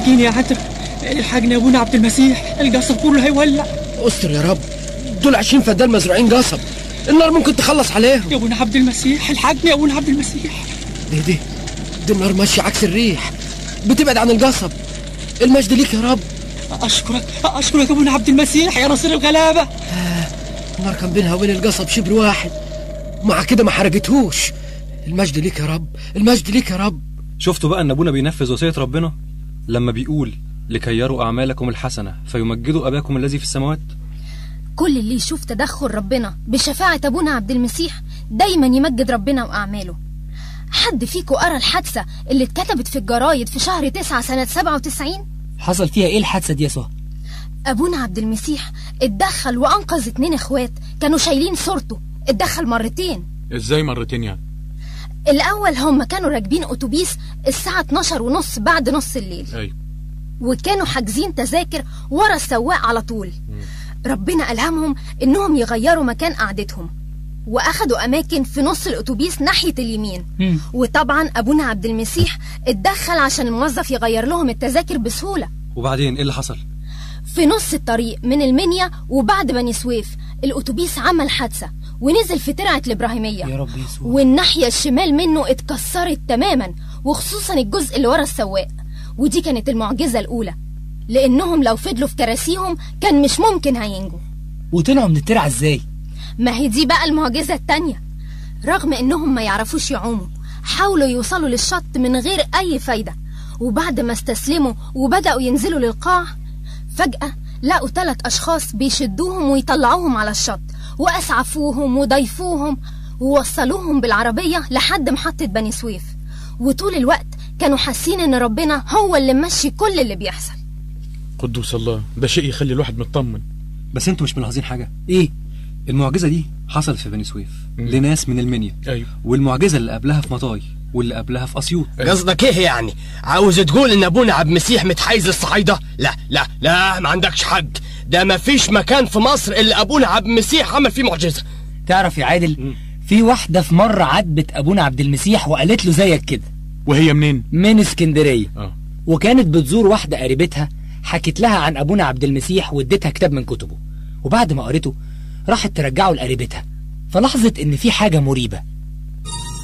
الحقيني يا عتر الحقني يا ابونا عبد المسيح القصر كله هيولع استر يا رب دول عشرين فدان مزروعين قصب النار ممكن تخلص عليهم يا ابونا عبد المسيح الحقني يا ابونا عبد المسيح دي دي دي النار ماشية عكس الريح بتبعد عن القصب المجد ليك يا رب اشكرك اشكرك يا ابونا عبد المسيح يا نصير الغلابه النار كان بينها وبين القصب شبر واحد مع كده ما حرقتهوش المجد ليك يا رب المجد ليك يا رب شفتوا بقى ان ابونا بينفذ وصيه ربنا لما بيقول لكي يروا اعمالكم الحسنه فيمجدوا اباكم الذي في السماوات كل اللي يشوف تدخل ربنا بشفاعة أبونا عبد المسيح دايما يمجد ربنا وأعماله حد فيكو قرا الحادثة اللي اتكتبت في الجرايد في شهر تسعة سنة 97 حصل فيها ايه الحادثه دي يا سهى أبونا عبد المسيح اتدخل وأنقذ اتنين إخوات كانوا شايلين صورته اتدخل مرتين ازاي مرتين يعني الأول هم كانوا راكبين أتوبيس الساعة 12 ونص بعد نص الليل ايوه وكانوا حاجزين تذاكر ورا السواق على طول ربنا ألهمهم إنهم يغيروا مكان قعدتهم وأخدوا أماكن في نص الأتوبيس ناحية اليمين مم. وطبعا أبونا عبد المسيح اتدخل عشان الموظف يغير لهم التذاكر بسهولة وبعدين ايه اللي حصل في نص الطريق من المنيا وبعد بني سويف الأتوبيس عمل حادثة ونزل في ترعة الإبراهيمية يا رب يسوع والناحية الشمال منه اتكسرت تماما وخصوصا الجزء اللي ورا السواق ودي كانت المعجزة الأولى لأنهم لو فضلوا في كراسيهم كان مش ممكن هينجوا وطلعوا من الترعه ازاي ما هي دي بقى المعجزة التانية رغم إنهم ما يعرفوش يعوموا حاولوا يوصلوا للشط من غير أي فايدة وبعد ما استسلموا وبدأوا ينزلوا للقاع فجأة لقوا ثلاث أشخاص بيشدوهم ويطلعوهم على الشط وأسعفوهم وضيفوهم ووصلوهم بالعربية لحد محطة بني سويف وطول الوقت كانوا حاسين إن ربنا هو اللي ممشي كل اللي بيحصل قدوس الله ده شيء يخلي الواحد مطمن بس انتوا مش ملاحظين حاجه ايه المعجزه دي حصلت في بني سويف لناس من المنيا ايوه والمعجزه اللي قبلها في مطاي واللي قبلها في اسيوط قصدك ايه يعني عاوز تقول ان ابونا عبد المسيح متحيز للصعايده لا لا لا ما عندكش حق ده ما فيش مكان في مصر الا ابونا عبد المسيح عمل فيه معجزه تعرف يا عادل في واحده في مره عاتبت ابونا عبد المسيح وقالت له زيك كده وهي منين من اسكندريه اه وكانت بتزور واحده قريبتها حكت لها عن ابونا عبد المسيح واديتها كتاب من كتبه وبعد ما قريته راحت ترجعه لقريبتها فلاحظت ان في حاجه مريبه